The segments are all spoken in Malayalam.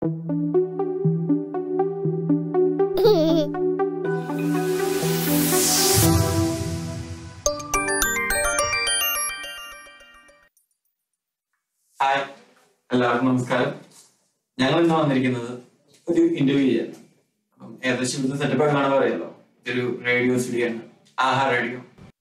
ഹായ് എല്ലാവർക്കും നമസ്കാരം ഞങ്ങൾ ഇന്ന് വന്നിരിക്കുന്നത് ഒരു ഇന്റർവ്യൂ ചെയ്യാൻ അപ്പം ഏകദേശം ഇത് സെറ്റപ്പ് ആണെന്നാണ് പറയുമല്ലോ ഇതൊരു റേഡിയോ സ്റ്റുഡിയോ ആണ് ആഹാ റേഡിയോ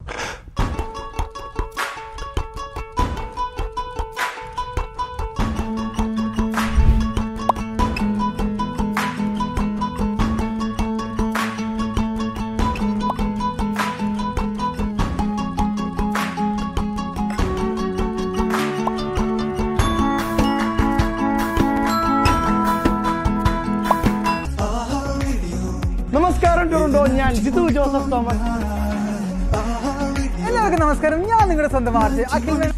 നമസ്കാരം ടൊറന്റോ ഞാൻ ജിതു ജോസഫ് തോമസ് എല്ലാവർക്കും നമസ്കാരം ഞാൻ നിങ്ങളുടെ സ്വന്തം ആർച്ച് അഖിൽ വേ-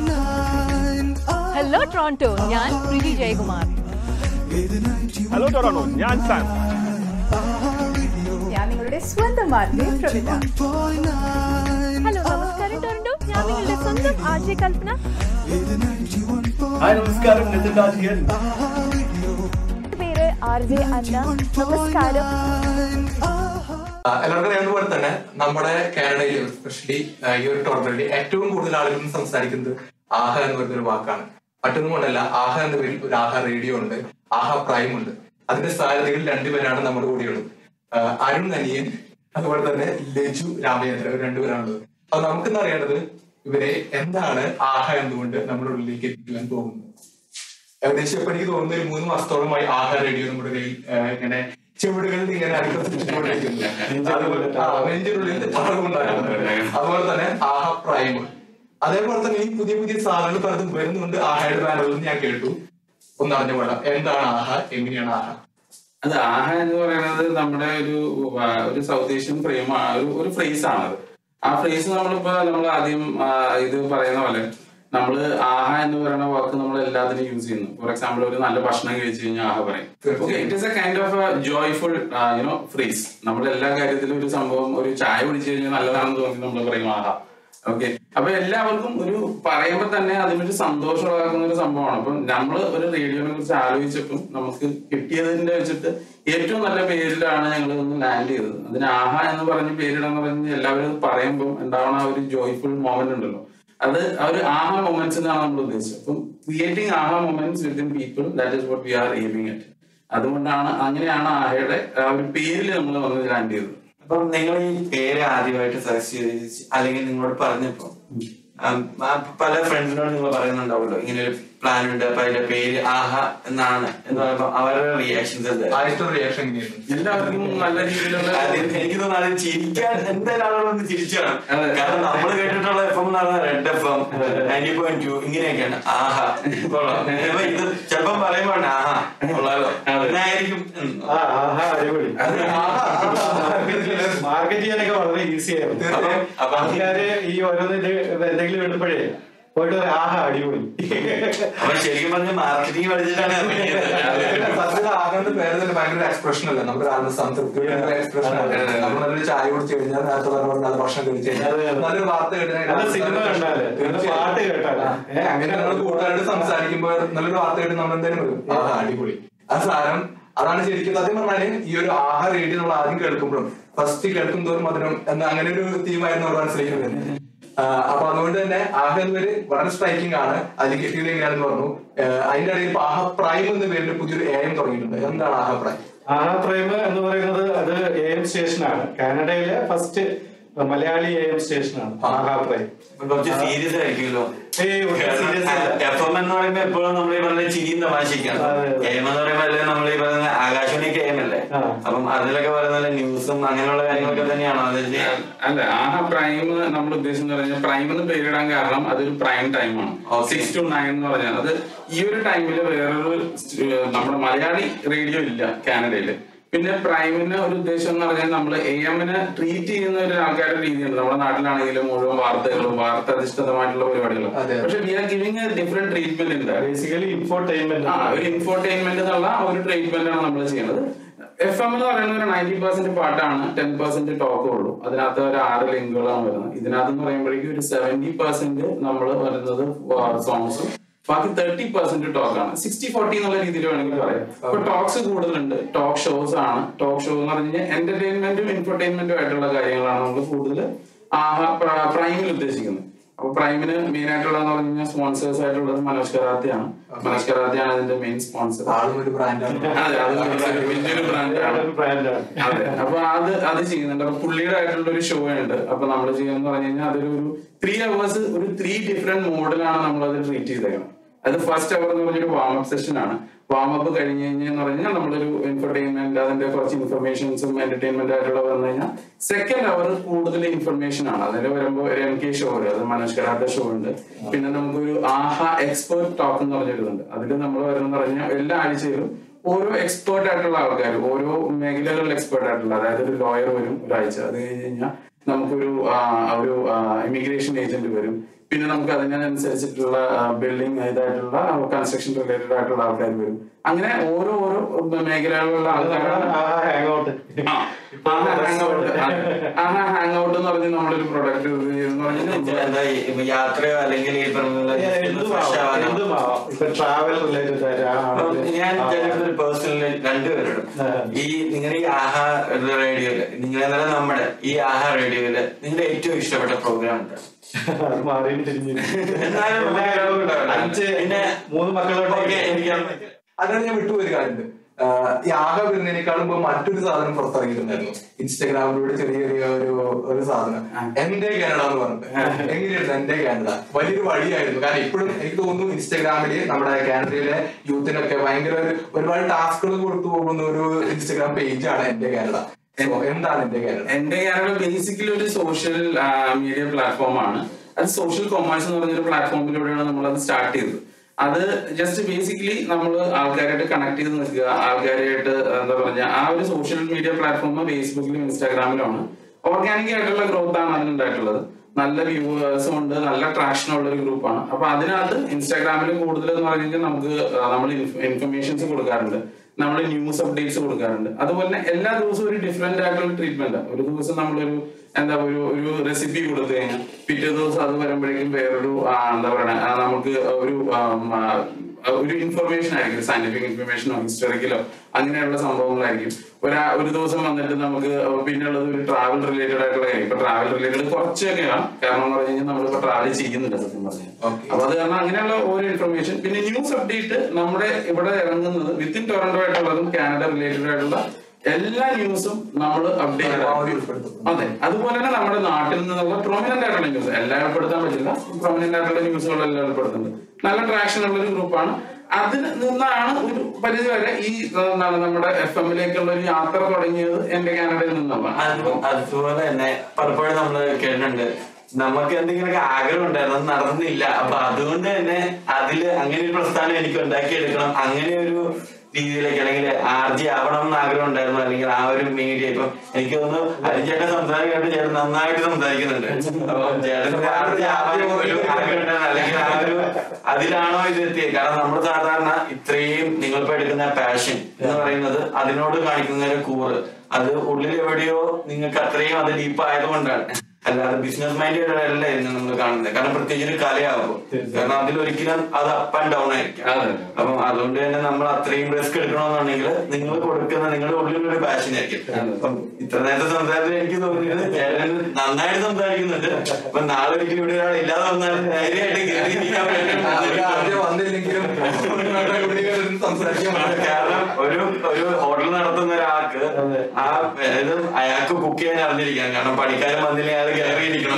ഹലോ ടോറന്റോ ഞാൻ പ്രീതി ജയകുമാർ ഹലോ ടൊറോണോ ഞാൻ സാം ഞാൻ നിങ്ങളുടെ സ്വന്തം ആർജെ പ്രവിത ഹലോ നമസ്കാരം ടോറന്റോ ഞാൻ നിങ്ങളുടെ സ്വന്തം ആശയ കൽപ്പന ഹായ് നമസ്കാരം നിതിൻ രാജ് ഹിയർ പേര് ആർ ജെ അന്ന നമസ്കാരം ആ, എല്ലാവർക്കും അറിയാവുന്ന പോലെ തന്നെ നമ്മുടെ കാനഡയിൽ എസ്പെഷ്യലി ഈ ഒരു ടോർണറിൽ ഏറ്റവും കൂടുതൽ ആളുകൾ സംസാരിക്കുന്നത് ആഹ എന്ന് പറയുന്ന ഒരു വാക്കാണ് മറ്റൊന്നും കൊണ്ടല്ല ആഹ എന്ന പേരിൽ ഒരു ആഹ റേഡിയോ ഉണ്ട് ആഹ പ്രൈം ഉണ്ട് അതിന്റെ സ്ഥാനതകൾ രണ്ടുപേരാണ് നമ്മുടെ കൂടെയുള്ളത് ആ, അരുൺ അനിയൻ അതുപോലെ തന്നെ ലജു രാമചന്ദ്രൻ ഇവർ രണ്ടുപേരാണുള്ളത് അപ്പൊ നമുക്കിന്ന് അറിയേണ്ടത് ഇവരെ എന്താണ് ആഹ എന്നുകൊണ്ട് നമ്മുടെ ഉള്ളിലേക്ക് എത്തിക്കുവാൻ പോകുന്നത് ഏകദേശം ഇപ്പൊ എനിക്ക് തോന്നുന്നു ഒരു മൂന്ന് മാസത്തോളമായി ആഹാര റേഡിയോ നമ്മുടെ കയ്യിൽ ആ, ഇങ്ങനെ ചെവിടുകളിൽ ഇങ്ങനെ അനുഭവിച്ചുകൊണ്ടിരിക്കുന്നു അതുപോലെ ആ, നെഞ്ചിനുള്ളിൽ തളർവുണ്ടാക്കുന്നുണ്ട്. അതുപോലെ തന്നെ ആഹ പ്രൈം അതേപോലെ തന്നെ ഈ പുതിയ പുതിയ സാധനങ്ങൾ പലതും വരുന്നുണ്ട് ആഹയുടെ ബാനറിൽ നിന്ന് ഞാൻ കേട്ടു ഒന്ന് അറിഞ്ഞ പോലെ എന്താണ് ആഹ എങ്ങനെയാണ് ആഹ അത് ആഹ എന്ന് പറയുന്നത് നമ്മുടെ ഒരു ആ, ഒരു സൗത്ത് ഏഷ്യൻ ഫ്രെയിം ഒരു ഒരു ഫ്രേസ് ആണത് ആ ഫ്രേസ് നമ്മളിപ്പോ നമ്മൾ ആദ്യം ആ, ഇത് പറയുന്ന പോലെ നമ്മള് ആഹ എന്ന് പറയുന്ന വാക്ക് നമ്മൾ എല്ലാത്തിനും യൂസ് ചെയ്യുന്നു ഫോർ എക്സാമ്പിൾ ഒരു നല്ല ഭക്ഷണം കഴിച്ചു കഴിഞ്ഞാൽ ആഹ പറയും okay it is a kind of joyful you know phrase നമ്മൾ എല്ലാ കാര്യത്തിലും ഒരു സംഭവം ഒരു ചായ കുടിച്ചു കഴിഞ്ഞാൽ നല്ലതാണെന്ന് തോന്നി നമ്മൾ പറയും ആഹ ഓക്കെ അപ്പൊ എല്ലാവർക്കും ഒരു പറയുമ്പോ തന്നെ അതിനൊരു സന്തോഷം ഉളവാക്കുന്ന ഒരു സംഭവമാണ് അപ്പൊ നമ്മൾ ഒരു റേഡിയോനെ കുറിച്ച് ആലോചിച്ചപ്പോൾ നമുക്ക് കിട്ടിയതിന്റെ വെച്ചിട്ട് ഏറ്റവും നല്ല പേരിലാണ് ഞങ്ങൾ ഒന്ന് ലാൻഡ് ചെയ്തത് അതിന് ആഹ എന്ന് പറഞ്ഞ് പേരിടാന്ന് പറഞ്ഞ് എല്ലാവരും അത് പറയുമ്പോൾ ഉണ്ടാവുന്ന ആ ഒരു ജോയ്ഫുൾ മൊമെന്റ് ഉണ്ടല്ലോ അത് ആ ഒരു ആഹ മൊമെന്റ്സ് എന്നാണ് നമ്മൾ ഉദ്ദേശിച്ചത് അപ്പം creating Aaha moments within people that is what we are aiming at അതുകൊണ്ടാണ് അങ്ങനെയാണ് ആഹയുടെ ആ ഒരു പേരിൽ നമ്മൾ വന്ന് ലാൻഡ് ചെയ്തത് അപ്പം നിങ്ങൾ ഈ പേര് ആദ്യമായിട്ട് സെർച്ച് ചെയ്ത് അല്ലെങ്കിൽ നിങ്ങളോട് പറഞ്ഞപ്പോ ഉം, ആ പല ഫ്രണ്ട്സിനോട് നിങ്ങൾ പറയുന്നുണ്ടാവുമല്ലോ ഇങ്ങനെ ഒരു പ്ലാൻ ഉണ്ട് അപ്പൊ അതിന്റെ പേര് ആഹ എന്നാണ് എന്ന് പറയുമ്പോ അവരുടെ റിയാക്ഷൻസ് എന്തായിരുന്നു ആദ്യത്തെ റിയാക്ഷൻ എങ്ങനെയായിരുന്നു എല്ലാവർക്കും നല്ല രീതിയിലുള്ള അത് എനിക്ക് തോന്നുന്നു അത് ചിരിക്കാൻ എന്തായാലും ആളുകളൊന്ന് ചിരിച്ചാണ് അതെ. കാരണം നമ്മൾ കേട്ടിട്ടുള്ള എഫ് എം എന്ന് പറഞ്ഞാൽ Red F M ninety point two ഇങ്ങനെയൊക്കെയാണ് ആഹാ കൊള്ളാം അപ്പൊ ഇത് ചിലപ്പം പറയുമ്പോ ആഹാ കൊള്ളാലോ എന്നായിരിക്കും ഉം. ആ, ആഹാ, അടിപൊളി മാർക്കറ്റ് ചെയ്യാനൊക്കെ വളരെ ഈസി ആയിരുന്നു തീർച്ചയായും. അപ്പൊ ആൾക്കാര് ഈ ഓരോന്നിന്റെ എന്തെങ്കിലും ഇടുമ്പോഴേ പോയിട്ട് പറയും, ആഹാ അടിപൊളി അപ്പൊ ശരിക്കും പറഞ്ഞ മാർക്കറ്റിംഗ് പഠിച്ചിട്ടാണ് ഇറങ്ങിയത്. സത്യത്തിൽ ആഹാന്റെ പേര് തന്നെ ഭയങ്കര എക്സ്പ്രഷൻ അല്ല നമ്മുടെ ആളുടെ സംതൃപ്തിയുടെ എക്സ്പ്രഷൻ നമ്മൾ നല്ലൊരു ചായ കുടിച്ചു കഴിഞ്ഞാൽ നേരത്തെ പറഞ്ഞ പോലെ നല്ല ഭക്ഷണം കഴിച്ചു കഴിഞ്ഞാൽ അതെ, അതെ. നല്ലൊരു വാർത്ത കേട്ടാൽ നല്ല സിനിമ കണ്ടാല്, നല്ല പാട്ട് കേട്ടാല്. ഏ, അങ്ങനെ നമ്മൾ കൂട്ടുകാരോട് സംസാരിക്കുമ്പോൾ നല്ലൊരു വാർത്ത കേട്ട് നമ്മൾ എന്തായാലും വരും ആഹാ അടിപൊളി ആ സാധനം അതാണ് ശരിക്കും സത്യം പറഞ്ഞാല് ഈ ഒരു ആഹാ റേഡിയോ നമ്മൾ ആദ്യം കേൾക്കുമ്പോഴും ഫസ്റ്റ് കേൾക്കും തോറും മധുരം എന്ന അങ്ങനെ ഒരു തീമായിരുന്നു അവർ മനസ്സിലാക്കുന്നത് അപ്പൊ അതുകൊണ്ട് തന്നെ ആഹ എന്നൊരു വളരെ സ്ട്രൈക്കിംഗ് ആണ് അത് കിട്ടിയത് എങ്ങനെയാണെന്ന് പറഞ്ഞു ആഹ് അതിന്റെ ഇടയിൽ ഇപ്പൊ ആഹ പ്രൈം എന്ന പേരിൽ പുതിയൊരു എ എം തുടങ്ങിയിട്ടുണ്ട് എന്താണ് ആഹ പ്രൈം ആഹാ പ്രേമ എന്ന് പറയുന്നത് അത് എ എം സ്റ്റേഷനാണ് കാനഡയിലെ ഫസ്റ്റ് മലയാളി എ എം സ്റ്റേഷനാണ് ആഹാ പ്രേം കുറച്ച് സീരിയസ് ആയിരിക്കുമല്ലോ ഏയ് ഒട്ടും serious അല്ല. എഫ് എം എന്ന് പറയുമ്പോ എപ്പോഴും നമ്മൾ ഈ പറഞ്ഞ ചിരിയും തമാശിക്കാണ് അതെ, അതെ. കെ എം എന്ന് പറയുമ്പോ അല്ലേ നമ്മൾ ഈ പറയുന്ന ആകാശവാണി കെ എം അല്ലേ ആ. അപ്പം അതിലൊക്കെ പറയുന്ന ന്യൂസും അങ്ങനെയുള്ള കാര്യങ്ങളൊക്കെ തന്നെയാണോ അത് അല്ല ആഹ പ്രൈം നമ്മൾ ഉദ്ദേശിച്ചെന്ന് പറഞ്ഞാൽ പ്രൈം എന്ന് പേരിടാൻ കാരണം അതൊരു പ്രൈം ടൈമാണ് Okay. സിക്സ് ടു നയൻ എന്ന് പറഞ്ഞാൽ അത് ഈ ഒരു ടൈമിൽ വേറൊരു സ്റ്റ്- നമ്മുടെ മലയാളി റേഡിയോ ഇല്ല കാനഡയില് പിന്നെ പ്രൈമിന് ഒരു ഉദ്ദേശം എന്ന് പറഞ്ഞാൽ നമ്മൾ എ എമ്മിനെ ട്രീറ്റ് ചെയ്യുന്ന ഒരു ആൾക്കാരുടെ രീതിയുണ്ട് നമ്മുടെ നാട്ടിലാണെങ്കിലും മുഴുവൻ വാർത്തകളും വാർത്ത അധിഷ്ഠിതമായിട്ടുള്ള പരിപാടികളും അതെ. പക്ഷെ we are giving a different treatment ഉണ്ട് ബേസിക്കലി ഇൻഫോർടൈൻമെന്റ് ആ ഒരു ഇൻഫോർടൈൻമെന്റ് എന്നുള്ള ആ ഒരു ട്രീറ്റ്മെന്റ് ആണ് നമ്മൾ ചെയ്യുന്നത് എഫ് എം എന്ന് പറയുന്നത് ഒരു നയൻറ്റി പെർസെന്റ് പാട്ടാണ് ടെൻ പെർസെന്റ് ടോക്കേ ഉള്ളൂ അതിനകത്ത് ഒരു ആറ് ലിങ്കുകളാണ് വരുന്നത് ഇതിനകത്ത് എന്ന് പറയുമ്പോഴേക്കും ഒരു സെവന്റി പെർസെന്റ് നമ്മൾ വരുന്നത് സോങ്സും ബാക്കി തേർട്ടി പെർസെന്റ് ടോക്ക് ആണ് സിക്സ്റ്റി ഫോർട്ടി എന്നുള്ള രീതിയിൽ വേണമെങ്കിൽ പറയാം ഇപ്പൊ ടോക്സ് കൂടുതലുണ്ട് ടോക്ക് ഷോസ് ആണ് ടോക്ക് ഷോ എന്ന് പറഞ്ഞു കഴിഞ്ഞാൽ എന്റർടൈൻമെന്റും ഇൻഫർടൈൻമെന്റും ആയിട്ടുള്ള കാര്യങ്ങളാണ് നമ്മൾ കൂടുതൽ പ്രൈമിൽ ഉദ്ദേശിക്കുന്നത് അപ്പൊ പ്രൈമിന് മെയിൻ ആയിട്ടുള്ളതെന്ന് പറഞ്ഞു കഴിഞ്ഞാൽ സ്പോൺസേഴ്സ് ആയിട്ടുള്ളത് മനോജ് കറാത്തിയാണ് മനോജ് കറാത്തിയാണ് അതിന്റെ മെയിൻ സ്പോൺസർ ആളും ഒരു ബ്രാൻഡാണ് അതെ അത് വലിയൊരു ബ്രാൻഡാണ് ബ്രാൻഡാണ് അതെ അപ്പൊ അത് അത് ചെയ്യുന്നുണ്ട് അപ്പൊ പുള്ളിയുടെ ആയിട്ടുള്ള ഒരു ഷോ ഉണ്ട് അപ്പൊ നമ്മൾ ചെയ്യുന്ന പറഞ്ഞു കഴിഞ്ഞാൽ അതൊരു ഒരു ത്രീ അവേഴ്സ് ഒരു ത്രീ ഡിഫറെന്റ് മോഡിലാണ് നമ്മൾ അത് ട്രീറ്റ് ചെയ്തേക്കുന്നത് അത് ഫസ്റ്റ് അവർ എന്ന് പറഞ്ഞൊരു വാമപ്പ് സെഷൻ ആണ് വാമപ്പ് കഴിഞ്ഞ് കഴിഞ്ഞെന്ന് പറഞ്ഞാൽ നമ്മളൊരു ഇൻഫർടൈൻമെന്റ് അതിന്റെ കുറച്ച് ഇൻഫർമേഷൻസും എന്റർടൈൻമെന്റ് ആയിട്ടുള്ള വന്നു കഴിഞ്ഞാൽ സെക്കൻഡ് അവർ കൂടുതൽ ഇൻഫർമേഷൻ ആണ് അതിൽ വരുമ്പോൾ ഒരു എം കെ ഷോ ഉണ്ട് അത് മനോജ് കരാട്ട ഷോ ഉണ്ട് പിന്നെ നമുക്കൊരു ആഹ എക്സ്പേർട്ട് ടോക്ക് എന്ന് പറഞ്ഞിട്ടുണ്ട് അതിൽ നമ്മൾ വരുന്ന പറഞ്ഞാൽ എല്ലാ ആഴ്ചയിലും ഓരോ എക്സ്പേർട്ട് ആയിട്ടുള്ള ആൾക്കാർ ഓരോ മേഖലകളിൽ എക്സ്പേർട്ട് ആയിട്ടുള്ള അതായത് ഒരു ലോയർ വരും ഒരാഴ്ച അത് കഴിഞ്ഞ് കഴിഞ്ഞാൽ നമുക്കൊരു ആ, ഒരു ഇമിഗ്രേഷൻ ഏജന്റ് വരും പിന്നെ നമുക്ക് അതിനനുസരിച്ചിട്ടുള്ള ബിൽഡിംഗ് ഇതായിട്ടുള്ള കൺസ്ട്രക്ഷൻ റിലേറ്റഡ് ആയിട്ടുള്ള ആൾക്കാർ വരും അങ്ങനെ ഓരോ ഓരോ മേഖലകളിലുള്ള ആൾക്കാരാണ് ഹാങ് ഔട്ട് ഹാങ് ഔട്ട് എന്ന് പറഞ്ഞ് നമ്മളൊരു പ്രൊഡക്റ്റ് എന്ന് പറഞ്ഞാൽ എന്താ ഈ ഇപ്പൊ യാത്രയോ അല്ലെങ്കിൽ ഈ പറഞ്ഞ fresh ആവാനോ? എന്തുമാവാം ഇപ്പൊ ട്രാവൽ റിലേറ്റഡ് അപ്പം ഞാൻ ചിലപ്പോൾ പേഴ്സണലി രണ്ടുപേരോടും ആ. ഈ നിങ്ങളുടെ ഈ ആഹാ റേഡിയോയില് നിങ്ങളെ നമ്മുടെ ഈ ആഹാ റേഡിയോയില് നിങ്ങളുടെ ഏറ്റവും ഇഷ്ടപ്പെട്ട പ്രോഗ്രാം ഉണ്ട് അത് മാറിയും തിരിഞ്ഞു എന്നാലും എല്ലാവരും ഉണ്ടാവും. അഞ്ച് പിന്നെ മൂന്ന് മക്കളുണ്ട് ഓക്കേ, എനിക്ക് അതിന് ഞാൻ വിട്ടുപോയൊരു കാര്യമുണ്ട് ആഹ് ഈ ആകെ വരുന്നതിനേക്കാളും മുമ്പ് മറ്റൊരു സാധനം പുറത്തിറങ്ങിയിട്ടുണ്ടായിരുന്നു ഇൻസ്റ്റഗ്രാമിലൂടെ ചെറിയ ചെറിയ ഒരു ഒരു സാധനം എന്റെ കാനഡ എന്ന് പറഞ്ഞിട്ട് എങ്ങനെയായിരുന്നു എന്റെ കാനഡ വലിയൊരു വഴിയായിരുന്നു കാരണം ഇപ്പോഴും എനിക്ക് തോന്നുന്നു ഇൻസ്റ്റഗ്രാമില് നമ്മുടെ കാനഡയിലെ യൂത്തിനൊക്കെ ഭയങ്കര ഒരു ഒരുപാട് ടാസ്കുകൾ കൊടുത്തു പോകുന്ന ഒരു ഇൻസ്റ്റഗ്രാം പേജാണ് എന്റെ കാനഡ So, എന്താണ് എന്റെ കാനഡ എന്റെ കാനഡ ബേസിക്കലി ഒരു സോഷ്യൽ മീഡിയ പ്ലാറ്റ്ഫോം ആണ് അത് സോഷ്യൽ കൊമേഴ്സ് എന്ന് പറഞ്ഞൊരു പ്ലാറ്റ്ഫോമിലൂടെയാണ് നമ്മൾ അത് സ്റ്റാർട്ട് ചെയ്തത് അത് ജസ്റ്റ് ബേസിക്കലി നമ്മൾ ആൾക്കാരായിട്ട് കണക്ട് ചെയ്ത് നിൽക്കുക ആൾക്കാരായിട്ട് എന്താ പറഞ്ഞ ആ ഒരു സോഷ്യൽ മീഡിയ പ്ലാറ്റ്ഫോം ഫേസ്ബുക്കിലും ഇൻസ്റ്റാഗ്രാമിലുമാണ് ഓർഗാനിക് ആയിട്ടുള്ള ഗ്രോത്ത് ആണ് അതിനുണ്ടായിട്ടുള്ളത് നല്ല വ്യൂവേഴ്സും ഉണ്ട് നല്ല ട്രാക്ഷൻ ഉള്ള ഒരു ഗ്രൂപ്പാണ് അപ്പൊ അതിനകത്ത് ഇൻസ്റ്റാഗ്രാമിൽ കൂടുതൽ എന്ന് പറഞ്ഞു കഴിഞ്ഞാൽ നമുക്ക് നമ്മൾ ഇൻഫർമേഷൻസ് കൊടുക്കാറുണ്ട് നമ്മൾ ന്യൂസ് അപ്ഡേറ്റ്സ് കൊടുക്കാറുണ്ട് അതുപോലെ തന്നെ എല്ലാ ദിവസവും ഒരു ഡിഫറെന്റ് ആയിട്ടുള്ള ട്രീറ്റ്മെന്റ് ഒരു ദിവസം നമ്മളൊരു എന്താ ഒരു ഒരു റെസിപ്പി കൊടുത്തു കഴിഞ്ഞാൽ പിറ്റേ ദിവസം അത് വരുമ്പോഴേക്കും വേറൊരു ആ, എന്താ പറയുക നമുക്ക് ഒരു ആം, ആ, ഒരു ഇൻഫർമേഷൻ ആയിരിക്കും സയന്റിഫിക് ഇൻഫർമേഷനോ ഹിസ്റ്ററിക്കലോ അങ്ങനെയുള്ള സംഭവങ്ങളായിരിക്കും ഒരാ ഒരു ദിവസം വന്നിട്ട് നമുക്ക് പിന്നുള്ളത് ഒരു ട്രാവൽ റിലേറ്റഡ് ആയിട്ടുള്ള കാര്യം ഇപ്പൊ ട്രാവൽ റിലേറ്റഡ് കുറച്ചൊക്കെയാണ് കാരണം എന്ന് പറഞ്ഞു കഴിഞ്ഞാൽ നമ്മളിപ്പോ ട്രാവൽ ചെയ്യുന്നുണ്ട് സത്യം പറഞ്ഞാൽ Okay. അപ്പൊ അത് കാരണം അങ്ങനെയുള്ള ഓരോ ഇൻഫർമേഷൻ പിന്നെ ന്യൂസ് അപ്ഡേറ്റ് നമ്മുടെ ഇവിടെ ഇറങ്ങുന്നത് വിത്തിൻ ടൊറന്റോ ആയിട്ടുള്ളതും കാനഡ റിലേറ്റഡ് ആയിട്ടുള്ള എല്ലാ ന്യൂസും നമ്മൾ അപ്ഡേറ്റ് പരമാവധി ഉൾപ്പെടുത്തും. അതെ അതുപോലെ തന്നെ നമ്മുടെ നാട്ടിൽ നിന്നുള്ള പ്രൊമിനന്റ് ആയിട്ടുള്ള ന്യൂസ് എല്ലാം ഉൾപ്പെടുത്താൻ പറ്റില്ല പ്രൊമിനന്റ് ആയിട്ടുള്ള ന്യൂസുകളെല്ലാം ഉൾപ്പെടുത്തുന്നുണ്ട് നല്ല ട്രാക്ഷൻ ഉള്ള ഒരു ഗ്രൂപ്പാണ് അതിൽ നിന്നാണ് ഒരു പരിധി വരെ ഈ എന്താണ് നമ്മുടെ എഫ് എമ്മിലേക്കുള്ള ഒരു യാത്ര തുടങ്ങിയത് എന്റെ കാനഡയിൽ നിന്നുള്ളതാണ് അത് അതുപോലെ തന്നെ പലപ്പോഴും നമ്മൾ കേട്ടിട്ടുണ്ട് നമുക്ക് എന്തെങ്കിലുമൊക്കെ ആഗ്രഹം ഉണ്ടായിരുന്നു അത് നടന്നില്ല അപ്പൊ അതുകൊണ്ട് തന്നെ അതില് അങ്ങനെ ഒരു പ്രസ്ഥാനം എനിക്ക് ഉണ്ടാക്കിയെടുക്കണം അങ്ങനെ ഒരു രീതിയിലേക്ക് അല്ലെങ്കിൽ ആർജി ആവണം എന്ന് ആഗ്രഹം ഉണ്ടായിരുന്നു അല്ലെങ്കിൽ ആ ഒരു മീഡിയ ഇപ്പൊ എനിക്ക് തോന്നുന്നു അരിഞ്ചേട്ടൻ സംസാരിക്കാണ്ട് ചേട്ടൻ നന്നായിട്ട് സംസാരിക്കുന്നുണ്ട് അപ്പൊ ചേട്ടൻ ആർജി ആവാൻ ഒരു ആഗ്രഹം ഉണ്ടായിരുന്നു അല്ലെങ്കിൽ ആ ഒരു അതിലാണോ ഇത് എത്തിയത് കാരണം നമ്മൾ സാധാരണ ഇത്രയും നിങ്ങളിപ്പോ എടുക്കുന്ന പാഷൻ എന്ന് പറയുന്നത് അതിനോട് കാണിക്കുന്ന ഒരു കൂറ് അത് ഉള്ളിൽ എവിടെയോ നിങ്ങൾക്ക് അത്രയും അത് ഡീപ്പ് ആയതുകൊണ്ടാണ് അല്ലാതെ ബിസിനസ് മൈൻഡ് അല്ല ഇന്ന് നമ്മൾ കാണുന്നത് കാരണം പ്രത്യേകിച്ച് ഒരു കലയാകും കാരണം അതിലൊരിക്കലും അത് അപ്പ് ആൻഡ് ഡൗൺ ആയിരിക്കും അതെ. അപ്പം അതുകൊണ്ട് തന്നെ നമ്മൾ അത്രയും റിസ്ക് എടുക്കണമെന്നുണ്ടെങ്കിൽ നിങ്ങൾ കൊടുക്കുന്ന നിങ്ങളുടെ ഉള്ളിലൊരു പാഷൻ ആയിരിക്കും അപ്പം ഇത്ര നേരത്തെ സംസാരത്തിൽ എനിക്ക് തോന്നിയത് ചേട്ടൻ നന്നായിട്ട് സംസാരിക്കുന്നുണ്ട് അപ്പൊ നാളെ ഒരിക്കലും ഇവിടെ ഒരാൾ ഇല്ലാതെ വന്നാൽ ധൈര്യമായിട്ട് കയറി ഇരിക്കാൻ ഒരു ആദ്യം പറ്റും വന്നില്ലെങ്കിലും ഇവിടെ ഇരുന്ന് സംസാരിക്കാൻ പറ്റും. കാരണം ഒരു ഒരു ഹോട്ടൽ നടത്തുന്ന ഒരാൾക്ക് ആ ഇത് അയാൾക്ക് കുക്ക് ചെയ്യാൻ അറിഞ്ഞിരിക്കണം കാരണം പണിക്കാരൻ വന്നില്ല അയാൾ കയറിയിരിക്കണം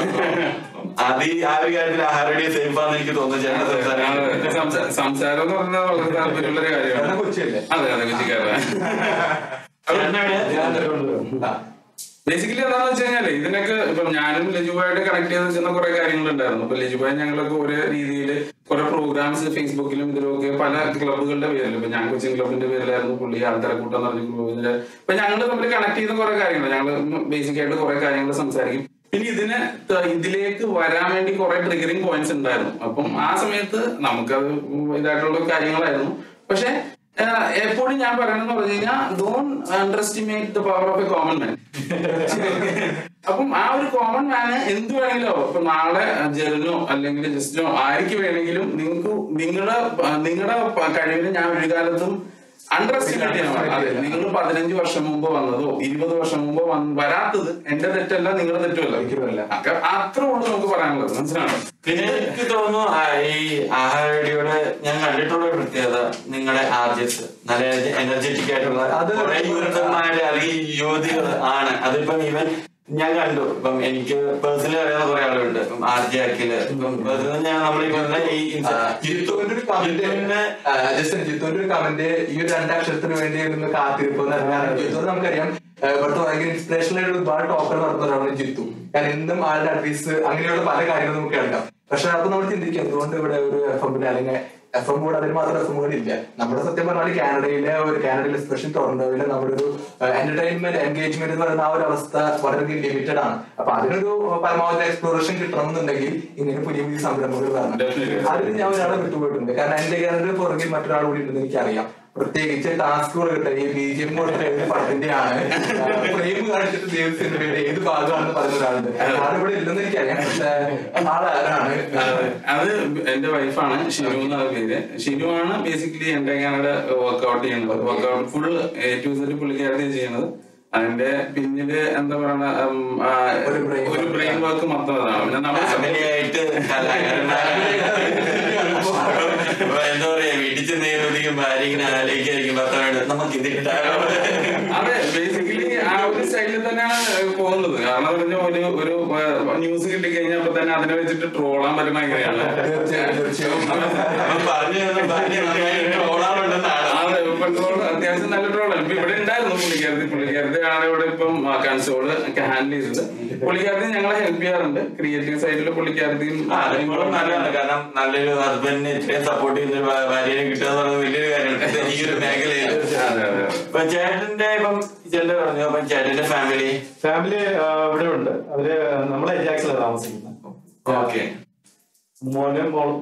അത് ഈ ആ ഒരു കാര്യത്തിൽ ആഹാരടി സേഫ് ആണെന്ന് എനിക്ക് തോന്നുന്നു ചേട്ടൻ സംസാരം സംസാ- സംസാരം എന്ന് പറഞ്ഞാൽ വളരെ താല്പര്യമുള്ള ഒരു ചേട്ടൻ കാര്യമാണ് കൊച്ചിയല്ലേ അതെ അതെ കൊച്ചിക്കാരൻ ആ. ബേസിക്കലി എന്താണെന്ന് വെച്ച് കഴിഞ്ഞാല് ഇതിനൊക്കെ ഇപ്പൊ ഞാനും ലജുബായിട്ട് കണക്ട് ചെയ്ത് വെച്ചിരുന്ന കുറെ കാര്യങ്ങളുണ്ടായിരുന്നു അപ്പൊ ലജുബായി ഞങ്ങളൊക്കെ ഒരേ രീതിയിൽ കുറെ പ്രോഗ്രാംസ് ഫേസ്ബുക്കിലും ഇതിലൊക്കെ പല ക്ലബ്ബുകളുടെ പേരിൽ ഇപ്പൊ ഞാൻ കൊച്ചിൻ ക്ലബിന്റെ പേരിലായിരുന്നു പുള്ളി ആൾക്കാരെക്കൂട്ടം എന്ന് പറഞ്ഞ ക്ലബിന്റെ അപ്പൊ ഞങ്ങൾ തമ്മിൽ കണക്ട് ചെയ്ത കുറെ കാര്യങ്ങൾ ഞങ്ങൾ ബേസിക് ആയിട്ട് കുറെ കാര്യങ്ങൾ സംസാരിക്കും പിന്നെ ഇതിന് ത- ഇതിലേക്ക് വരാൻ വേണ്ടി കുറെ ട്രിഗറിങ് പോയിന്റ്സ് ഉണ്ടായിരുന്നു അപ്പം ആ സമയത്ത് നമുക്കത് ഇതായിട്ടുള്ള കാര്യങ്ങളായിരുന്നു പക്ഷെ ഏഹ് എപ്പോഴും ഞാൻ പറയണെന്ന് പറഞ്ഞു കഴിഞ്ഞാൽ don't underestimate the power of a common man അപ്പം ആ ഒരു കോമൺ മാന് എന്ത് വേണമെങ്കിലോ ഇപ്പൊ നാളെ ജെറിനോ അല്ലെങ്കിൽ ജസ്റ്റിനോ ആർക്ക് വേണമെങ്കിലും നിങ്ങൾക്ക് നിങ്ങളുടെ നിങ്ങളുടെ കഴിവിനെ ഞാൻ ഒരു കാലത്തും അണ്ടർ എസ്റ്റിമേറ്റ് ചെയ്യാൻ പാടില്ല. അതെ നിങ്ങൾ പതിനഞ്ച് വർഷം മുമ്പ് വന്നതോ ഇരുപത് വർഷം മുമ്പ് വന്ന് വരാത്തത് എന്റെ തെറ്റല്ല നിങ്ങളുടെ തെറ്റുമല്ല അക്ക- അത്രേ ഉള്ളൂ നമുക്ക് പറയാനുള്ളത് മനസ്സിലാണോ പിന്നെ എനിക്ക് തോന്നുന്നു ആ, ഈ ആഹാരയുടെ ഞാൻ കണ്ടിട്ടുള്ള ഒരു പ്രത്യേകത നിങ്ങളുടെ ആർജസ് നല്ല എനർജറ്റിക് ആയിട്ടുള്ള അത് കുറെ യുവതന്മാര് അല്ലെങ്കിൽ യുവതികൾ ആണ് അതിപ്പം ഇവൻ ഞാൻ കണ്ടു ഇപ്പം എനിക്ക് പേഴ്സണലി അറിയാവുന്ന കുറെ ആളുകളുണ്ട് ഇപ്പം ആർജെ അഖില് ഇപ്പം പേഴ്സണലി ഞാൻ നമ്മൾ ഈ പറഞ്ഞ ഈ ആ, ജിത്തുവിന്റെ ഒരു കമന്റ് ജിത്തുവിന്റെ ജസ്റ്റ് ജിത്തുവിന്റെ ഒരു കമന്റ് ഈ ഒരു രണ്ടക്ഷരത്തിന് വേണ്ടി നിന്ന് കാത്തിരിപ്പ് കാരണം ജിത്തുവിന് നമുക്കറിയാം ആ, ഇവിടുത്തെ ഭയങ്കര ഇൻസ്പിറേഷണൽ ആയിട്ട് ഒരുപാട് ടോക്കർ നടത്തുന്ന ഒരാളാണ് ജിത്തു കാരണം എന്നും ആളുടെ അഡ്വൈസ് അങ്ങനെയുള്ള പല കാര്യങ്ങളും നമുക്ക് കേൾക്കാം പക്ഷെ അപ്പൊ നമ്മൾ ചിന്തിക്കും എന്തുകൊണ്ട് ഇവിടെ ഒരു എഫ് എമ്മിന് അല്ലെങ്കിൽ എഫ് എം കൂടെ അതിന് മാത്രം എഫ് എം കൂടെ ഇല്ല നമ്മുടെ സത്യം പറഞ്ഞാൽ കാനഡയിലെ ഒരു കാനഡയിലെ സ്പെഷ്യൽ ടൊറന്റോയിലെ നമ്മുടെ ഒരു എന്റർടൈൻമെന്റ് എൻഗേജ്മെന്റ് എന്ന് പറയുന്ന ആ ഒരു അവസ്ഥ വളരെ ലിമിറ്റഡ് ആണ് അപ്പൊ അതിനൊരു പരമാവധി എക്സ്പ്ലോറേഷൻ കിട്ടണമെന്നുണ്ടെങ്കിൽ ഇങ്ങനെ പുതിയ പുതിയ സംരംഭങ്ങൾ വരണം Definitely. അതിന് ഞാൻ ഒരാളെ വിട്ടുപോയിട്ടുണ്ട് കാരണം എന്റെ കാനഡയിൽ പുറകിൽ മറ്റൊരാൾ കൂടി ഉണ്ടെന്ന് എനിക്കറിയാം പ്രത്യേകിച്ച് ടാസ്കുകൾ കിട്ടുക ഈ ബി ജി എം കൊടുത്ത പടത്തിന്റെ ആണ് ഫ്രെയിം കാണിച്ചിട്ട് ദൈവത്തിന്റെ ഏത് ഭാഗമാണെന്ന് പറഞ്ഞ ഒരാളുണ്ട് ആളിവിടെ ഇല്ലെന്ന് എനിക്കറിയാം പക്ഷെ ആളാരാണ് അത് എന്റെ വൈഫാണ് ഷിനു എന്നാണ് പേര് ഷിനു ആണ് ബേസിക്കലി എന്റെ കാനഡ വർക്ക്ഔട്ട് ചെയ്യുന്നത് workout full A to Z പുള്ളിക്കാരത്തെ ചെയ്യുന്നത് അതിന്റെ പിന്നില് എന്താ പറയണ ഉം, ആ, ഒരു brain ഒരു work. ബ്രെയിൻ വർക്ക് മൊത്തം അതാണ് പിന്നെ നമ്മൾ ഫാമിലിയായിട്ട് ഇപ്പൊ എന്താ പറയാ വീട്ടിൽ ചെന്നേക്കും ഭാര്യ ഇങ്ങനെ ആലോചിക്കായിരിക്കും ഭർത്താവ് നമുക്ക് ഇത് ഇട്ടാലോ അതെ ബേസിക്കലി ആ ഒരു സ്റ്റൈലിൽ തന്നെയാണ് പോകുന്നത് കാരണം പറഞ്ഞ ഒരു ഒരു ന്യൂസ് കിട്ടി കഴിഞ്ഞാൽ അപ്പൊ തന്നെ അതിനെ വെച്ചിട്ട് ട്രോളാൻ പറ്റുന്ന എങ്ങനെയാണ് തീർച്ചയായും തീർച്ചയായും അപ്പൊ പറഞ്ഞു തന്ന ഭാര്യ നന്നായിട്ട് ഓടാറുണ്ടെന്നാണ് അതെ ഇപ്പൊ troll അത്യാവശ്യം നല്ല ട്രോളാണ് ഇപ്പൊ ഇവിടെ ഉണ്ടായിരുന്നു പുള്ളിക്കാരത്തി പുള്ളിക്കാരത്തി ആണ് ഇവിടെ ഇപ്പം കൺസോള് ഒക്കെ ഹാൻഡിൽ ചെയ്തത് പുള്ളിക്കാരത്തി ഞങ്ങളെ ഹെൽപ്പ് ചെയ്യാറുണ്ട് ക്രിയേറ്റീവ് സൈഡിൽ പുള്ളിക്കാരത്തിയും ആ, അതിനോളം നല്ലതാണ് കാരണം നല്ലൊരു ഹസ്ബൻഡിനെ ഇത്രയും സപ്പോർട്ട് ചെയ്യുന്ന ഒരു ഭാ- ഭാര്യനെ കിട്ടുക എന്ന് പറയുന്നത് വലിയൊരു കാര്യമാണ് ഈ ഒരു മേഖലയിൽ അതെ അതെ ഇപ്പൊ ചേട്ടന്റെ ഇപ്പം ചേട്ടൻ പറഞ്ഞു അപ്പം ചേട്ടന്റെ ഫാമിലി ഫാമിലി ഇവിടെ ഉണ്ട് അവര് നമ്മളെ എജാക്സിലാണ് താമസിക്കുന്നത് ഓക്കെ മോനും മോളും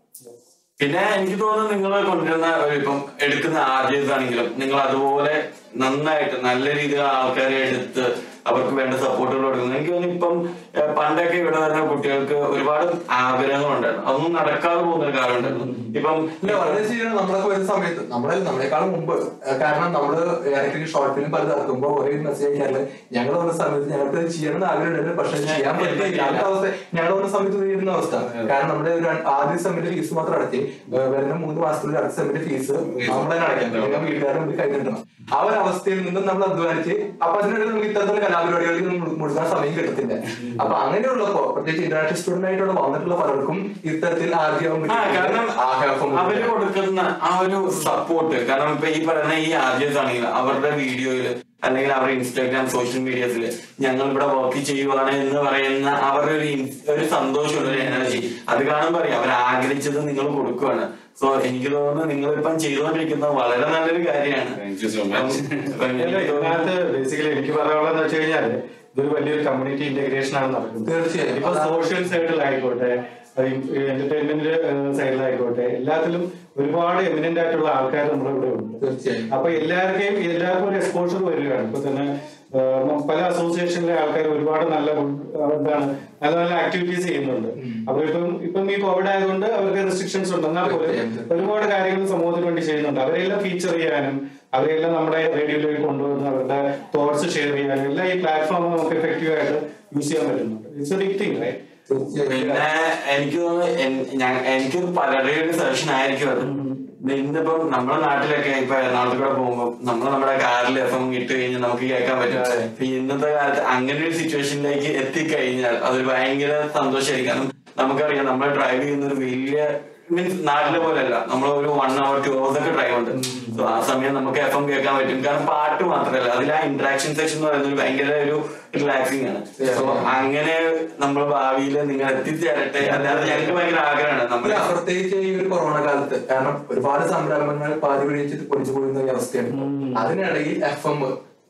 പിന്നെ എനിക്ക് തോന്നുന്നു നിങ്ങൾ കൊണ്ടുവരുന്ന ഒരു ഇപ്പം എടുക്കുന്ന ആർജേഴ്സ് ആണെങ്കിലും നിങ്ങൾ അതുപോലെ നന്നായിട്ട് നല്ല രീതിയിൽ ആൾക്കാരെ എടുത്ത് അവർക്ക് വേണ്ട സപ്പോർട്ടുകൾ കൊടുക്കുന്നു എനിക്ക് തോന്നുന്നു ഇപ്പം ഏഹ്, പണ്ടൊക്കെ ഇവിടെ വരുന്ന കുട്ടികൾക്ക് ഒരുപാട് ആഗ്രഹങ്ങളുണ്ടായിരുന്നു അതൊന്നും നടക്കാതെ പോകുന്ന ഒരു കാലം ഉണ്ടായിരുന്നു ഇപ്പം ഇല്ല വളരെ ശരിയാണ് നമ്മളൊക്കെ വരുന്ന സമയത്ത് നമ്മളെ നമ്മളെക്കാളും മുമ്പ് ഏഹ് കാരണം നമ്മള് ഇടയ്ക്ക് ഷോർട്ട് ഫിലിം പലത് ഇറക്കുമ്പോൾ ഒരേ മെസ്സേജ് അയക്കാറില്ല ഞങ്ങൾ വന്ന സമയത്ത് ഞങ്ങൾക്ക് ഇത് ചെയ്യണം എന്ന് ആഗ്രഹമുണ്ട് പക്ഷെ ചെയ്യാൻ പറ്റില്ല അടുത്ത അവസ്ഥ ഞങ്ങൾ വന്ന സമയത്ത് ചെയ്യുന്ന അവസ്ഥ കാരണം നമ്മുടെ ഒരു ആദ്യ സെമ്മിന്റെ ഫീസ് മാത്രം അടച്ച് ഏഹ് വരുന്ന മൂന്ന് മാസത്തിനുള്ളിൽ അടുത്ത സെമ്മിന്റെ ഫീസ് നമ്മൾ തന്നെ അടയ്ക്കാം പിന്നെ വീട്ടുകാരെ മുമ്പിൽ കൈ നീട്ടണം ആ ഒരു അവസ്ഥയിൽ നിന്നും നമ്മൾ അധ്വാനിച്ച് അപ്പൊ അതിനിടയിൽ നമുക്ക് ഇത്തരത്തിലുള്ള കലാപരിപാടികളിൽ മുഴു- മുഴുകാൻ സമയം കിട്ടത്തില്ല അപ്പൊ അങ്ങനെയുള്ളപ്പോ പ്രത്യേകിച്ച് ഇന്റർനാഷണൽ സ്റ്റുഡന്റ് ആയിട്ടുള്ള വന്നിട്ടുള്ള പലർക്കും ഇത്തരത്തിൽ ആർഗ്യം ആ കാരണം അവര് കൊടുക്കുന്ന ആ ഒരു സപ്പോർട്ട് കാരണം ഇപ്പൊ ഈ പറയുന്ന ഈ ആർജേഴ്സ് ആണെങ്കിൽ അവരുടെ വീഡിയോയില് അല്ലെങ്കിൽ അവരുടെ ഇൻസ്റ്റാഗ്രാം സോഷ്യൽ മീഡിയസിൽ ഞങ്ങൾ ഇവിടെ വർക്ക് ചെയ്യുവാണ് എന്ന് പറയുന്ന അവരുടെ ഒരു ഇൻ- ഒരു സന്തോഷമുള്ള ഒരു എനർജി അത് കാണുമ്പോൾ അറിയാം അവർ ആഗ്രഹിച്ചത് നിങ്ങൾ കൊടുക്കുവാണ് സോ എനിക്ക് തോന്നുന്നു നിങ്ങൾ ഇപ്പം ചെയ്തുകൊണ്ടിരിക്കുന്നത് വളരെ നല്ലൊരു കാര്യമാണ് താങ്ക് യു സോ മച്ച് അപ്പം അല്ല, എനിക്ക് തോന്നുന്നു ഇതിനകത്ത് ബേസിക്കലി എനിക്ക് പറയാനുള്ളതെന്ന് വെച്ച് കഴിഞ്ഞാല് ഇതൊരു വലിയൊരു കമ്മ്യൂണിറ്റി ഇന്റഗ്രേഷൻ ആണ് നടക്കുന്നത് തീർച്ചയായും. ഇപ്പൊ സോഷ്യൽ സൈഡിലായിക്കോട്ടെ എന്റർടൈൻമെന്റ് സൈഡിലായിക്കോട്ടെ എല്ലാത്തിലും ഒരുപാട് എമിനന്റ് ആയിട്ടുള്ള ആൾക്കാർ നമ്മുടെ ഇവിടെ ഉണ്ട് തീർച്ചയായും അപ്പൊ എല്ലാവർക്കും എല്ലാവർക്കും ഒരു എക്സ്പോഷർ വരികയാണ് ഇപ്പൊ തന്നെ ആ, പല അസോസിയേഷനിലെ ആൾക്കാർ ഒരുപാട് നല്ല ആ, എന്താണ് നല്ല നല്ല ആക്ടിവിറ്റീസ് ചെയ്യുന്നുണ്ട് അപ്പൊ ഇപ്പം ഇപ്പം ഈ കോവിഡ് ആയതുകൊണ്ട് അവർക്ക് റെസ്ട്രിക്ഷൻസ് ഉണ്ട് എന്നാൽ പോലും ഒരുപാട് കാര്യങ്ങൾ സമൂഹത്തിന് വേണ്ടി ചെയ്യുന്നുണ്ട് അവരെല്ലാം ഫീച്ചർ ചെയ്യാനും അവരെല്ലാം നമ്മുടെ റേഡിയോയിലേക്ക് കൊണ്ടുവന്ന് അവരുടെ തോട്ട്സ് ഷെയർ ചെയ്യാനും എല്ലാം ഈ പ്ലാറ്റ്ഫോം നമുക്ക് എഫക്റ്റീവ് ആയിട്ട് യൂസ് ചെയ്യാൻ പറ്റുന്നുണ്ട് it's a big thing right തീർച്ചയായും പിന്നെ എനിക്ക് തോന്നുന്നു എൻ- ഞാൻ എനിക്കൊരു പലരുടെയും ഒരു സെഷൻ ആയിരിക്കും അത് ഇന്നിപ്പം നമ്മുടെ നാട്ടിലൊക്കെ ഇപ്പൊ എറണാകുളത്ത് കൂടെ പോകുമ്പോൾ നമ്മൾ നമ്മുടെ കാറിൽ എഫ് എം ഇട്ട് കഴിഞ്ഞാൽ നമുക്ക് കേൾക്കാൻ പറ്റും ഇപ്പൊ ഇന്നത്തെ കാലത്ത് അങ്ങനെ ഒരു സിറ്റുവേഷനിലേക്ക് എത്തിക്കഴിഞ്ഞാൽ അതൊരു ഭയങ്കര സന്തോഷമായിരിക്കും കാരണം നമുക്കറിയാം നമ്മൾ ഡ്രൈവ് ചെയ്യുന്ന ഒരു വലിയ മീൻസ് നാട്ടിലെ പോലെയല്ല നമ്മൾ ഒരു വൺ അവർ ടു അവേഴ്സ് ഒക്കെ ഡ്രൈവ് ഉണ്ട് സോ ആ സമയം നമുക്ക് എഫ് എം കേൾക്കാൻ പറ്റും കാരണം പാട്ട് മാത്രമല്ല അതിൽ ആ ഇന്ററാക്ഷൻ സെക്ഷൻ എന്ന് പറയുന്നത് ഒരു ഭയങ്കര ഒരു റിലാക്സിങ് ആണ് സോ അങ്ങനെ നമ്മൾ ഭാവിയിൽ നിങ്ങൾ എത്തിച്ചേരട്ടെ അല്ലാതെ ഞങ്ങൾക്ക് ഭയങ്കര ആഗ്രഹമാണ് നമ്മൾ അല്ല, പ്രത്യേകിച്ച് ഈ ഒരു കൊറോണ കാലത്ത് കാരണം ഒരുപാട് സംരംഭങ്ങൾ പാതി പിടിച്ചിട്ട് പൊളിച്ചു പോയിരുന്ന ഒരു അവസ്ഥയാണ് അതിനിടയിൽ F M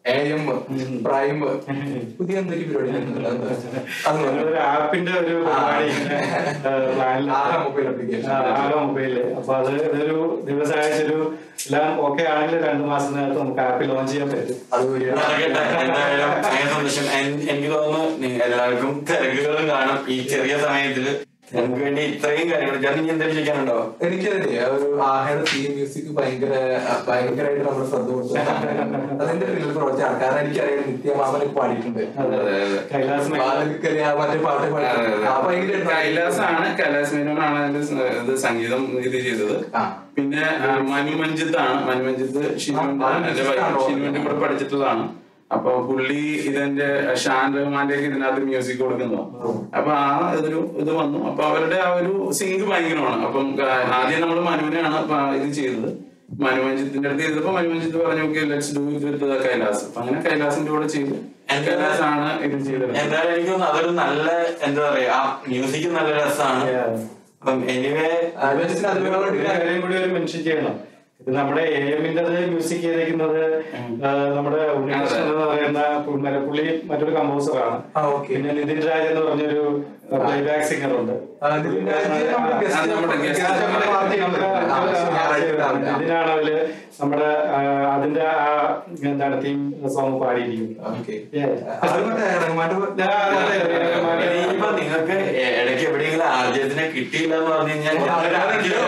A M prime പുതിയ എന്തൊക്കെ പരിപാടി ഉണ്ടല്ലോ? അത് അത് നോക്കാം. ഒരു ആപ്പിന്റെ ഒരു പരിപാടി ഇങ്ങനെ, ഏഹ്, പ്ലാനിൽ ആഹാ മൊബൈൽ ആപ്ലിക്കേഷൻ ആ, ആകെ മൊബൈലില് അപ്പൊ അത് ഇതൊരു ദിവസമാഴ്ച ഒരു എല്ലാം ഓക്കെ ആണെങ്കിൽ രണ്ടു മാസത്തിനകത്ത് നമുക്ക് ആപ്പ് ലോഞ്ച് ചെയ്യാൻ പറ്റും അത് ഒരു നടക്കട്ടെ. എന്തായാലും ഭയങ്കര സന്തോഷം എൻ- എനിക്ക് തോന്നുന്നു നി- എല്ലാവർക്കും തിരക്കുകളും കാണും ഈ ചെറിയ സമയത്തില് ഞങ്ങൾക്ക് വേണ്ടി ഇത്രയും കാര്യങ്ങൾ ഞാൻ ഇനി എന്തെങ്കിലും ചോദിക്കാനുണ്ടോ എനിക്കറിയില്ലേ ഒരു ആഹയുടെ തീം മ്യൂസിക് ഭയങ്കര ഭയങ്കരമായിട്ട് നമ്മൾ ശ്രദ്ധ കൊടുത്തു അതിന്റെ പിന്നിൽ പ്രവർത്തിച്ച ആൾക്കാരെ എനിക്കറിയാം നിത്യമാമനൊക്കെ പാടിയിട്ടുണ്ട് അതെ അതെ കൈലാസ് മേനോൻ. ബാലവിക്കല് ആ മറ്റേ പാട്ട് പാടി അതെ, അതെ. ആ ഭയങ്കര കൈലാസാണ് കൈലാസ് മേനോനാണ് അതിന്റെ സ- ഇത് സംഗീതം ഇത് ചെയ്തത് ആ. പിന്നെ ആ, മനു മഞ്ജിത്താണ് മനു മഞ്ജിത്ത് ഷിനുവിന്റെ ആ, എന്റെ മഞ്ജിത്താണോ? ഷിനുവിന്റെ കൂടെ പഠിച്ചിട്ടുള്ളതാണ് അപ്പൊ പുള്ളി ഇതിന്റെ ഷാൻ റഹ്മാന്റെ ഒക്കെ ഇതിനകത്ത് മ്യൂസിക് കൊടുക്കുന്നു അപ്പൊ ആ ഇതൊരു ഇത് വന്നു അപ്പൊ അവരുടെ ആ ഒരു സിങ്ക് ഭയങ്കരമാണ് അപ്പം ആ, ആദ്യം നമ്മൾ മനുവിനെയാണ് അപ്പൊ ഇത് ചെയ്തത് മനുമഞ്ജിത്തിന്റെ അടുത്ത് ചെയ്തപ്പോ മനുമഞ്ജിത്ത് പറഞ്ഞു ഓക്കെ ലെറ്റ്സ് ഡു ഇത് വിത്ത് കൈലാസ് അപ്പൊ അങ്ങനെ കൈലാസിന്റെ കൂടെ ചെയ്തു എന്താ- കൈലാസാണ് ഇത് ചെയ്തത് എന്തായാലും എനിക്ക് തോന്നുന്നു അതൊരു നല്ല എന്താ പറയാ ആ മ്യൂസിക് നല്ല രസമാണ് Yeah. അപ്പം എനിവേ ആവേശത്തിന് അത് വേണം ഒരു കാര്യം കൂടി ഒരു മെൻഷൻ ചെയ്യണം ഇത് നമ്മുടെ എ എമ്മിൻ്റെത് മ്യൂസിക് ചെയ്തേക്കുന്നത് ആ, നമ്മുടെ ഉണ്ണികൃഷ്ണൻ എന്ന് പറയുന്ന പു- മലപ്പുള്ളി മറ്റൊരു കമ്പോസറാണ് ആ, okay. പിന്നെ നിതിൻ രാജ് എന്ന് പറഞ്ഞൊരു പ്ലേബാക്ക് സിംഗർ ഉണ്ട് ആ, നിതിൻ രാജ് നമ്മുടെ guest- അത് നമ്മുടെ guest. guest നമ്മുടെ വാർത്തയിലുണ്ട്. ആ, ഞായറാഴ്ച രാവിലെ. ഇതിനാണ് അവര് നമ്മുടെ ആ, അതിന്റെ ആ എന്താണ് തീം സോങ് പാടിയിരിക്കുന്നത് Okay. Yeah. അത് മറ്റേ റഹ്മാന്റെ ആ, അതെ, അതെ, അതെ. ഇനിയിപ്പോ നിങ്ങൾക്ക് എ- ഇടയ്ക്ക് എവിടെയെങ്കിലും ആർജയത്തിനെ കിട്ടിയില്ല എന്ന് പറഞ്ഞു കഴിഞ്ഞാൽ ഞാനൊരു ആർജയം.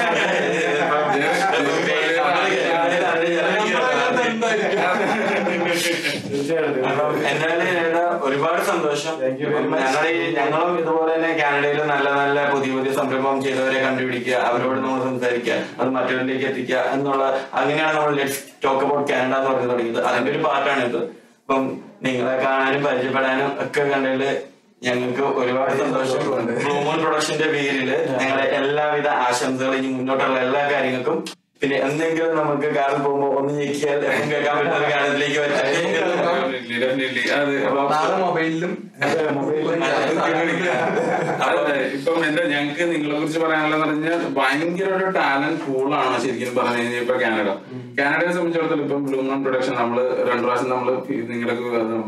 തീർച്ചയായിട്ടും അപ്പം എന്തായാലും ചേട്ടാ ഒരുപാട് സന്തോഷം Thank you very much. ഞങ്ങൾ ഈ ഞങ്ങളും ഇതുപോലെ തന്നെ കാനഡയിൽ നല്ല നല്ല പുതിയ പുതിയ സംരംഭം ചെയ്തവരെ കണ്ടുപിടിക്കുക അവരോട് നമ്മൾ സംസാരിക്കുക അത് മറ്റവരിലേക്ക് എത്തിക്കുക എന്നുള്ള അങ്ങനെയാണ് നമ്മൾ ലെറ്റ്സ് ടോക്ക് അബൌട്ട് കാനഡ എന്ന് പറഞ്ഞു തുടങ്ങിയത് അതിന്റെ ഒരു പാർട്ടാണ് ഇത് അപ്പം നിങ്ങളെ കാണാനും പരിചയപ്പെടാനും ഒക്കെ കണ്ടതില് ഞങ്ങൾക്ക് ഒരുപാട് സന്തോഷം ബ്ലൂമോൺ പ്രൊഡക്ഷന്റെ പേരില് ഞങ്ങളെ എല്ലാവിധ ആശംസകളും ഇനി മുന്നോട്ടുള്ള എല്ലാ കാര്യങ്ങൾക്കും പിന്നെ എന്തെങ്കിലും നമുക്ക് കാറിൽ പോകുമ്പോൾ ഒന്ന് ഞെക്കിയാൽ എപ്പം കേൾക്കാൻ പറ്റുന്ന ഒരു കാലത്തിലേക്ക് വരാം Definitely, definitely. അത് അപ്പൊ നാളെ മൊബൈലിലും അതെ, മൊബൈലിലും അതെ ഇപ്പം എന്താ ഞങ്ങൾക്ക് നിങ്ങളെ കുറിച്ച് പറയാനുള്ളതെന്ന് പറഞ്ഞാൽ ഭയങ്കര ഒരു ടാലന്റ് പൂളാണ് ശരിക്കും പറഞ്ഞു കഴിഞ്ഞാൽ ഇപ്പൊ കാനഡ കാനഡയെ സംബന്ധിച്ചിടത്തോളം ഇപ്പം ബ്ലൂമൺ പ്രൊഡക്ഷൻ നമ്മള് രണ്ടു പ്രാവശ്യം നമ്മള് നിങ്ങളുടെ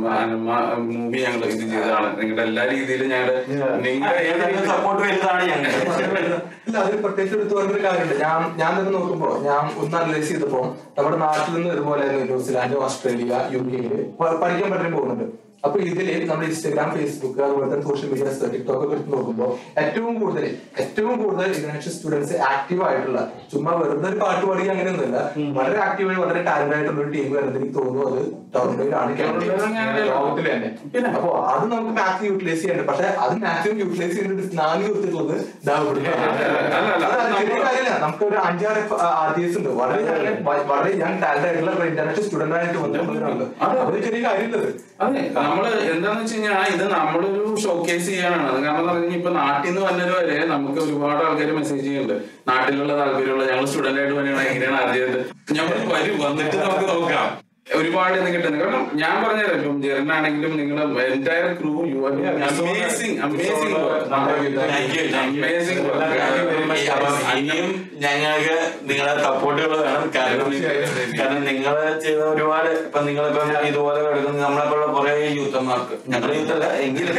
മൂവി ഞങ്ങൾ ഇത് ചെയ്തതാണ് നിങ്ങളുടെ എല്ലാ രീതിയിലും ഞങ്ങള് നിങ്ങളുടെ ഏത് രീതിയിലും സപ്പോർട്ട് വലുതാണ് ഞങ്ങൾ ഇല്ല അതിൽ പ്രത്യേകിച്ച് എടുത്തു പറഞ്ഞൊരു കാര്യമുണ്ട് ഞാൻ ഞാൻ തന്നെ നോക്കുമ്പോ ഞാൻ ഒന്ന് അനലൈസ് ചെയ്തപ്പോ നമ്മുടെ നാട്ടിൽ നിന്ന് ഇതുപോലെ ന്യൂസിലാൻഡ് ഓസ്ട്രേലിയ യു കെയില് പഠിക്കാൻ പറ്റും പോകുന്നുണ്ട് അപ്പൊ ഇതില് നമ്മുടെ ഇൻസ്റ്റാഗ്രാം ഫേസ്ബുക്ക് അതുപോലെ തന്നെ സോഷ്യൽ മീഡിയാസ് ടിക്ടോക്ക് ഒക്കെ എടുത്ത് നോക്കുമ്പോൾ ഏറ്റവും കൂടുതൽ ഏറ്റവും കൂടുതൽ ഇന്റർനാഷണൽ സ്റ്റുഡൻസ് ആക്റ്റീവ് ആയിട്ടുള്ള ചുമ്മാ വെറുതെ ഒരു പാട്ട് പാടി അങ്ങനെയൊന്നുമില്ല വളരെ ആക്റ്റീവായി വളരെ ടാലന്റ് ആയിട്ടുള്ള ഒരു ടീം വരുന്നത് എനിക്ക് തോന്നുന്നു അത് ടോറന്റോയിലാണ് ടൊറന്റോയിലാണ് ലോകത്തിൽ തന്നെ അപ്പൊ അത് നമുക്ക് മാക്സിമം യൂട്ടിലൈസ് ചെയ്യണ്ട പക്ഷെ അത് മാക്സിമം യൂട്ടിലൈസ് ചെയ്തിട്ട് നാല് കൊടുത്തിട്ടുള്ളത് ഇതാ ഇവിടുത്തെ അല്ല, അല്ല, അത് നമ്മൾ- ചെറിയ കാര്യമില്ല നമുക്ക് ഒരു അഞ്ചാറ് ആർട്ടിസ്റ്റ് ഉണ്ട് വളരെ young- വ- വളരെ യങ് ടാലന്റ് ആയിട്ടുള്ള ഇന്റർനാഷണൽ സ്റ്റുഡന്റ് ആയിട്ട് വന്നിട്ടുള്ളവരുണ്ട് അതെ. അതൊരു ചെറിയ കാര്യമില്ലത് അതെ നമ്മള് എന്താന്ന് വെച്ച് കഴിഞ്ഞാൽ ഇത് നമ്മളൊരു ഷോക്കേസ് ചെയ്യാനാണ് അത് കാരണം എന്ന് പറഞ്ഞാൽ ഇപ്പൊ നാട്ടിൽ നിന്ന് വന്നത് വരെ നമുക്ക് ഒരുപാട് ആൾക്കാർ മെസ്സേജ് ചെയ്യുന്നുണ്ട് നാട്ടിലുള്ള താല്പര്യമുള്ള ഞങ്ങൾ സ്റ്റുഡന്റ് ആയിട്ട് വരികയാണ് എങ്ങനെയാണ് ആദ്യമായിട്ട് ഞങ്ങൾ വരും വന്നിട്ട് നമുക്ക് നോക്കാം ഒരുപാട് ഇത് കിട്ടുന്നത് കാരണം ഞാൻ പറഞ്ഞുതരാം ഇപ്പം ജെറിനാണെങ്കിലും നിങ്ങൾ entire crew you are amazing amazing Thank you, thank you. Amazing ഈ- അപ്പം ഇനിയും ഞങ്ങൾക്ക് നിങ്ങളെ സപ്പോർട്ടുകൾ വേണം കാരണം കാരണം നിങ്ങൾ ചെയ്ത ഒരുപാട് ഇപ്പൊ നിങ്ങളിപ്പം ഇതുപോലെ കിടക്കുന്ന നമ്മളെപ്പോലുള്ള കുറെ യൂത്തന്മാർക്ക് ഞങ്ങളുടെ യൂത്ത് അല്ല എങ്കിലും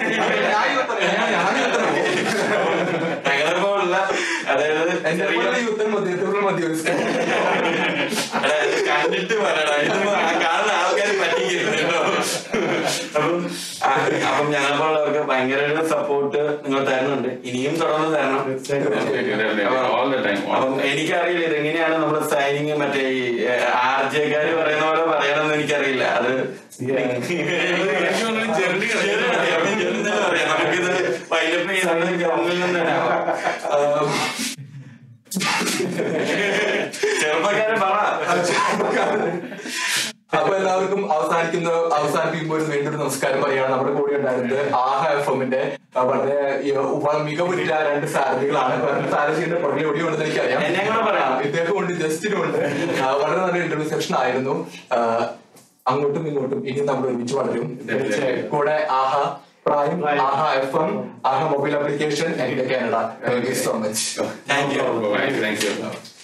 ഞങ്ങളിപ്പോ ഉള്ള അതായത് എന്റെ ചെറിയ യുദ്ധം മധ്യത്തിലുള്ള മധ്യവസ്ഥ അതായത് കണ്ടിട്ട് പറയണം ഇതിപ്പോ ആ കാണുന്ന ആൾക്കാർ പറ്റിക്കരുത് കേട്ടോ അപ്പം ആ, അപ്പം ഞങ്ങളെപ്പോലുള്ളവർക്ക് ഭയങ്കര ഒരു സപ്പോർട്ട് നിങ്ങൾ തരുന്നുണ്ട് ഇനിയും തുടർന്ന് തരണം ഓൾ ദ ടൈം അപ്പം എനിക്കറിയില്ല ഇത് എങ്ങനെയാണ് നമ്മൾ സൈനിങ് മറ്റേ ഈ ആർ ജെക്കാര് പറയുന്ന പോലെ പറയണമെന്ന് എനിക്കറിയില്ല അത് ചെറുതിനെ പറയാം. നമുക്കിത് വൈലപ്പ് ചെയ്യുന്നത് ജനറലിൽ നിന്നാണ്. ആം. ചെറുപ്പക്കാരൻ പറ അപ്പൊ എല്ലാവർക്കും അവസാനിക്കുന്ന അവസാനിപ്പിക്കുമ്പോൾ ഒരു വീണ്ടും ഒരു നമസ്കാരം പറയാണ് നമ്മുടെ കൂടെ ഉണ്ടായിരുന്നത് ആഹ എഫ് എമ്മിന്റെ വളരെ ഈ ഉപ- മികവുറ്റ രണ്ട് സാരഥികളാണ് സാരഥിയുടെ പുറകെ ഒടി ഉണ്ടെന്ന് എനിക്കറിയാം എന്നെ കൂടെ പറയാം. ഇദ്ദേഹം ഉണ്ട് ജസ്റ്റിനും ഉണ്ട് ആ, വളരെ നല്ല ഇന്റർവ്യൂ സെക്ഷൻ ആയിരുന്നു ആ, അങ്ങോട്ടും ഇങ്ങോട്ടും ഇനി നമ്മൾ ഒരുമിച്ച് വളരും തീർച്ചയായും. കൂടെ Aaha prime Aaha F M Aaha mobile application എന്റെ Canada thank you so much thank you thank U